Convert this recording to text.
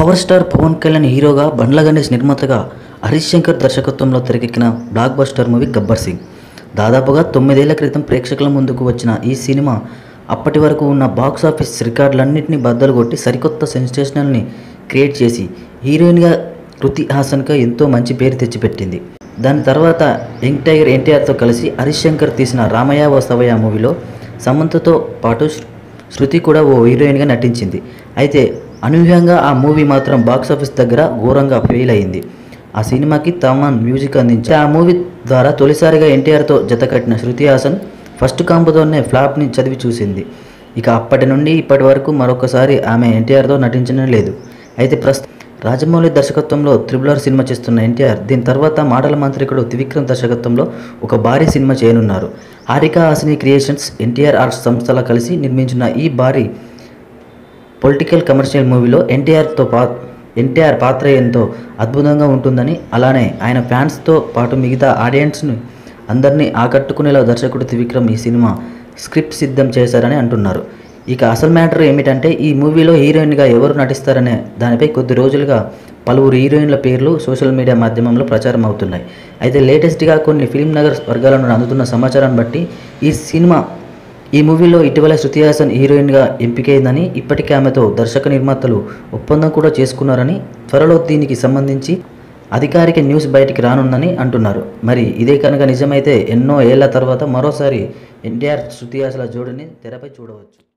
power star Pawan Kalyan హీరోగా బండ్ల గణేష్ నిర్మాతగా హరీష్ శంకర్ దర్శకత్వంలో తెరకెక్కిన blockbuster movie Gabbar Singh దాదాపుగా తొమ్మిదేళ్ల క్రితం ప్రేక్షకుల ముందుకు వచ్చిన ఈ సినిమా అప్పటి వరకు ఉన్న బాక్స్ ఆఫీస్ రికార్డులన్నింటినీ బద్దలు కొట్టి సరికొత్త సెన్సేషనల్ని క్రియేట్ చేసి హీరోయిన్గా కృతి హాసన్గా ఎంతో మంచి పేరు తెచ్చిపెట్టింది దాని తర్వాత యంగ్ టైగర్ ఎన్టీఆర్తో కలిసి హరీష్ శంకర్ తీసిన రామయ్య వస్తవయ్య మూవీలో సమంతతో పాటు శృ- శృతి కూడా ఓ హీరోయిన్గా నటించింది అయితే అనూహ్యంగా ఆ మూవీ మాత్రం బాక్స్ ఆఫీస్ దగ్గర ఘోరంగా ఫెయిల్ అయింది ఆ సినిమాకి తమన్ మ్యూజిక్ అందించి ఆ మూవీ ద్వారా తొలిసారిగా ఎన్టీఆర్తో జతకట్టిన శృతి హాసన్ ఫస్ట్ కాంబోతోనే ఫ్లాప్ని చదివి చూసింది ఇక అప్పటి నుండి ఇప్పటి వరకు మరొకసారి ఆమె ఎన్టీఆర్తో నటించడం లేదు అయితే ప్రస్తుతం రాజమౌళి దర్శకత్వంలో త్రిబులర్ సినిమా చేస్తున్న ఎన్టీఆర్ దీని తర్వాత మాటల మాంత్రికుడు త్రివిక్రమ్ దర్శకత్వంలో ఒక భారీ సినిమా చేయనున్నారు Haarika Hassine creations NTR arts సంస్థల కలిసి నిర్మించిన ఈ భారీ పొలిటికల్ కమర్షియల్ మూవీలో ఎన్టీఆర్తో పా ఎన్టీఆర్ పాత్ర ఎంతో అద్భుతంగా ఉంటుందని అలానే ఆయన ఫ్యాన్స్తో పాటు మిగతా ఆడియన్స్ని అందరినీ ఆకట్టుకునేలా దర్శకుడు త్రివిక్రమ్ ఈ సినిమా స్క్రిప్ట్ సిద్ధం చేశారని అంటున్నారు ఇక అసలు మ్యాటర్ ఏమిటంటే ఈ మూవీలో హీరోయిన్గా ఎవరు నటిస్తారనే దానిపై కొద్ది రోజులుగా పలువురు హీరోయిన్ల పేర్లు సోషల్ మీడియా మాధ్యమంలో ప్రచారం అవుతున్నాయి అయితే లేటెస్ట్గా కొన్ని ఫిల్మ్ నగర్ వర్గాల నుండి అందుతున్న సమాచారాన్ని బట్టి ఈ సినిమా ఈ మూవీలో ఇటీవల శృతి హాసన్ హీరోయిన్గా ఎంపికైందని ఇప్పటికే ఆమెతో దర్శక నిర్మాతలు ఒప్పందం కూడా చేసుకున్నారని త్వరలో దీనికి సంబంధించి అధికారిక న్యూస్ బయటికి రానుందని అంటున్నారు మరి ఇదే కనుక నిజమైతే ఎన్నో ఏళ్ల తర్వాత మరోసారి ఎన్టీఆర్ శృతి హాసన్ల జోడిని తెరపై చూడవచ్చు